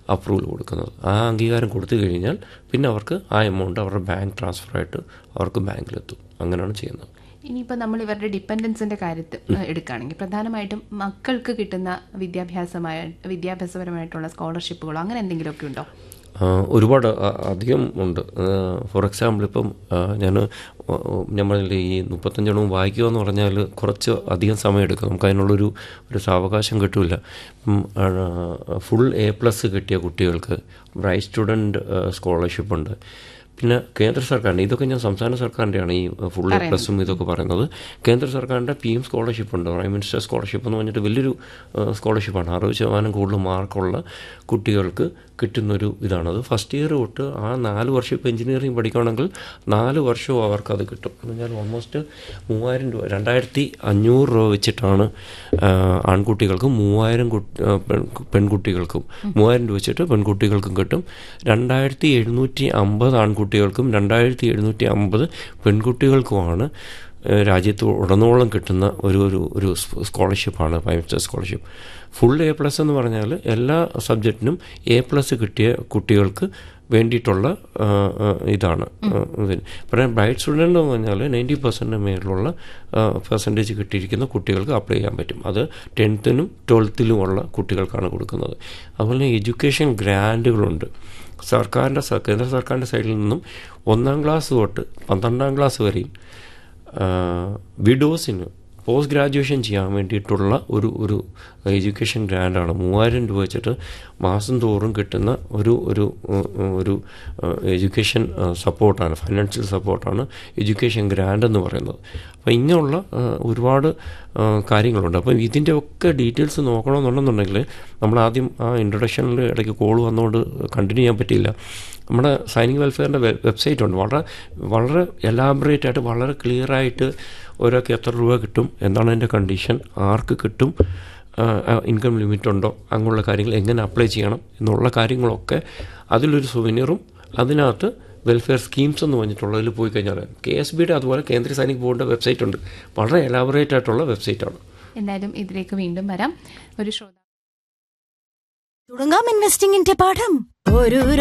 approval കൊടുക്കുന്നത് ആ അംഗീകാരം കൊടുത്തു കഴിഞ്ഞാൽ പിന്നെ അവർക്ക് ആ എമൗണ്ട് അവരുടെ ബാങ്ക് ട്രാൻസ്ഫറായിട്ട് അവർക്ക് ബാങ്കിലെത്തും അങ്ങനെയാണ് ചെയ്യുന്നത് ഇനിയിപ്പോൾ നമ്മൾ ഇവരുടെ ഡിപ്പെൻഡൻസിൻ്റെ കാര്യത്തിൽ ഏഹ്, എടുക്കുകയാണെങ്കിൽ പ്രധാനമായിട്ടും മക്കൾക്ക് കിട്ടുന്ന വിദ്യാഭ്യാസമായ വിദ്യാഭ്യാസപരമായിട്ടുള്ള സ്കോളർഷിപ്പുകളോ അങ്ങനെ എന്തെങ്കിലുമൊക്കെ ഉണ്ടോ ആ, ഒരുപാട് അ- അധികം ഉണ്ട് ഫോർ എക്സാമ്പിൾ ഇപ്പം ഞാൻ ഞാൻ പറഞ്ഞില്ലേ ഈ മുപ്പത്തഞ്ചെണ്ണവും വായിക്കുക എന്ന് പറഞ്ഞാൽ കുറച്ച് അധികം സമയം എടുക്കും നമുക്ക് അതിനുള്ളൊരു ഒരു സാവകാശം കിട്ടില്ല ഫുൾ എ പ്ലസ് കിട്ടിയ കുട്ടികൾക്ക് ബ്രൈറ്റ് സ്റ്റുഡൻറ്റ് സ്കോളർഷിപ്പ് ഉണ്ട് പിന്നെ കേന്ദ്ര സർക്കാരിൻ്റെ ഇതൊക്കെ ഞാൻ സംസ്ഥാന സർക്കാരിൻ്റെയാണ് ഈ ഫുൾ എ പ്ലസും ഇതൊക്കെ പറയുന്നത് കേന്ദ്ര സർക്കാരിൻ്റെ പി എം സ്കോളർഷിപ്പ് ഉണ്ട് പ്രൈം മിനിസ്റ്റർ സ്കോളർഷിപ്പ് എന്ന് പറഞ്ഞിട്ട് വലിയൊരു സ്കോളർഷിപ്പാണ് അറുപത് ശതമാനം കൂടുതൽ മാർക്കുള്ള കുട്ടികൾക്ക് കിട്ടുന്നൊരു ഇതാണത് ഫസ്റ്റ് ഇയർ തൊട്ട് ആ നാല് വർഷം ഇപ്പോൾ എഞ്ചിനീയറിംഗ് പഠിക്കുകയാണെങ്കിൽ നാല് വർഷവും അവർക്കത് കിട്ടും എന്ന് പറഞ്ഞാൽ ഓൾമോസ്റ്റ് മൂവായിരം രൂപ രണ്ടായിരത്തി അഞ്ഞൂറ് രൂപ വെച്ചിട്ടാണ് ആ, ആൺകുട്ടികൾക്കും മൂവായിരം കുട്ടി- ആ, പെൺ- പെൺകുട്ടികൾക്കും മൂവായിരം രൂപ വെച്ചിട്ട് പെൺകുട്ടികൾക്കും കിട്ടും രണ്ടായിരത്തി എഴുന്നൂറ്റി അമ്പത് ആൺകുട്ടികൾക്കും രണ്ടായിരത്തി എഴുന്നൂറ്റി അമ്പത് പെൺകുട്ടികൾക്കുമാണ് ഏഹ് രാജ്യത്ത് ഉടനീളം കിട്ടുന്ന ഒരു ഒരു ഒരു സ്കോളർഷിപ്പാണ് prime minister scholarship full A plus എന്ന് പറഞ്ഞാൽ എല്ലാ സബ്ജക്റ്റിനും എ പ്ലസ് കിട്ടിയ കുട്ടികൾക്ക് വേണ്ടിയിട്ടുള്ള ആ, ആ, ഇതാണ് ആ, ഇതിന് പിന്നെ ബ്രൈറ്റ് സ്റ്റുഡൻ്റ് എന്ന് പറഞ്ഞാൽ നയൻറ്റി പെർസെൻറ്റിന് മേലുള്ള പെർസെൻറ്റേജ് കിട്ടിയിരിക്കുന്ന കുട്ടികൾക്ക് അപ്ലൈ ചെയ്യാൻ പറ്റും അത് ടെൻത്തിനും ട്വൽത്തിലുമുള്ള കുട്ടികൾക്കാണ് കൊടുക്കുന്നത് അതുപോലെ എഡ്യൂക്കേഷൻ ഗ്രാൻഡുകളുണ്ട് സർക്കാരിൻ്റെ സ- കേന്ദ്ര സർക്കാരിൻ്റെ സൈഡിൽ നിന്നും ഒന്നാം ക്ലാസ് തൊട്ട് പന്ത്രണ്ടാം ക്ലാസ് വരെയും വിഡോസിന് പോസ്റ്റ് ഗ്രാജുവേഷൻ ചെയ്യാൻ വേണ്ടിയിട്ടുള്ള ഒരു ഒരു എഡ്യൂക്കേഷൻ ഗ്രാൻഡാണ് മൂവായിരം രൂപ വെച്ചിട്ട് മാസം തോറും കിട്ടുന്ന ഒരു ഒരു ഉം, ഉം, ഒരു എഡ്യൂക്കേഷൻ സപ്പോർട്ടാണ് ഫൈനാൻഷ്യൽ സപ്പോർട്ടാണ് എഡ്യൂക്കേഷൻ ഗ്രാൻഡ് എന്ന് പറയുന്നത് അപ്പോൾ ഇങ്ങനെയുള്ള ആ, ഒരുപാട് ആ, കാര്യങ്ങളുണ്ട് അപ്പം ഇതിൻ്റെ ഒക്കെ ഡീറ്റെയിൽസ് നോക്കണമെന്നുണ്ടെന്നുണ്ടെങ്കിൽ നമ്മൾ ആദ്യം ആ ഇൻട്രൊഡക്ഷനിൽ ഇടയ്ക്ക് കോൾ വന്നുകൊണ്ട് കണ്ടിന്യൂ ചെയ്യാൻ പറ്റിയില്ല നമ്മുടെ സൈനിക വെൽഫെയറിൻ്റെ വെബ്സൈറ്റ് ഉണ്ട് വളരെ വളരെ എലാബറേറ്റ് ആയിട്ട് വളരെ ക്ലിയർ ആയിട്ട് ഒരാൾക്ക് എത്ര രൂപ കിട്ടും എന്താണ് അതിൻ്റെ കണ്ടീഷൻ ആർക്ക് കിട്ടും ഇൻകം ലിമിറ്റ് ഉണ്ടോ അങ്ങനെയുള്ള കാര്യങ്ങൾ എങ്ങനെ അപ്ലൈ ചെയ്യണം എന്നുള്ള കാര്യങ്ങളൊക്കെ അതിലൊരു സുവനീറും അതിനകത്ത് വെൽഫെയർ സ്കീംസ് എന്ന് പറഞ്ഞിട്ടുള്ളതിൽ പോയി കഴിഞ്ഞാൽ കെ എസ് ബിയുടെ അതുപോലെ കേന്ദ്ര സൈനിക ബോർഡിൻ്റെ വെബ്സൈറ്റ് ഉണ്ട് വളരെ എലാബറേറ്റ് ആയിട്ടുള്ള വെബ്സൈറ്റാണ് എന്തായാലും ഇതിലേക്ക് വീണ്ടും വരാം ഒരു ശ്രോതാ തുടങ്ങാം ഇൻവെസ്റ്റിംഗിന്റെ പാഠം ഒരു